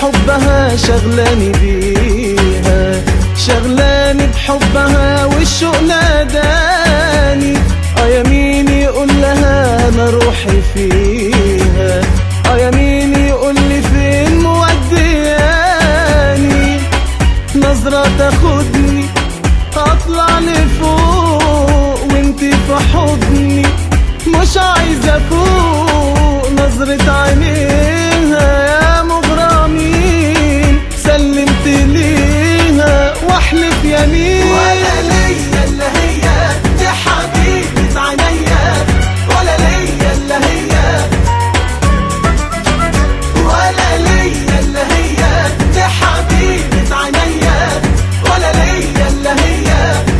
بحبها شغلاني بيها شغلاني بحبها والشوق ناداني اه يا مين يقول لها انا روحي فيها اه يا مين يقول لي فين مودياني نظرة تاخدني اطلع لفوق وانتي في حضني مش عايزة فوق نظرة عينيها يا مغرمين سلمت ليها واحلف يمين ولا ليا الا هي دي حبيبة عينيا ولا ليا الا هي ولا ليا الا هي دي حبيبة عينيا ولا ليا الا هي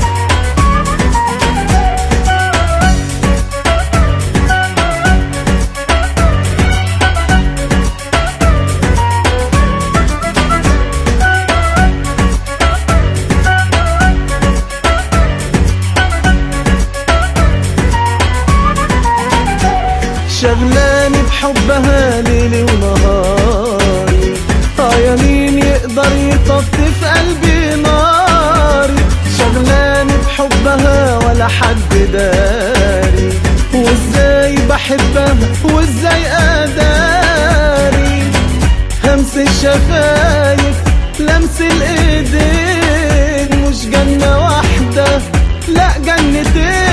شغلاني بحبها ليلي ونهاري اه يا مين يقدر يطفي في قلبي ناري شغلاني بحبها ولا حد داري وازاي بحبها وازاي اداري همس الشفايف لمس الايدين مش جنة واحدة لا جنتين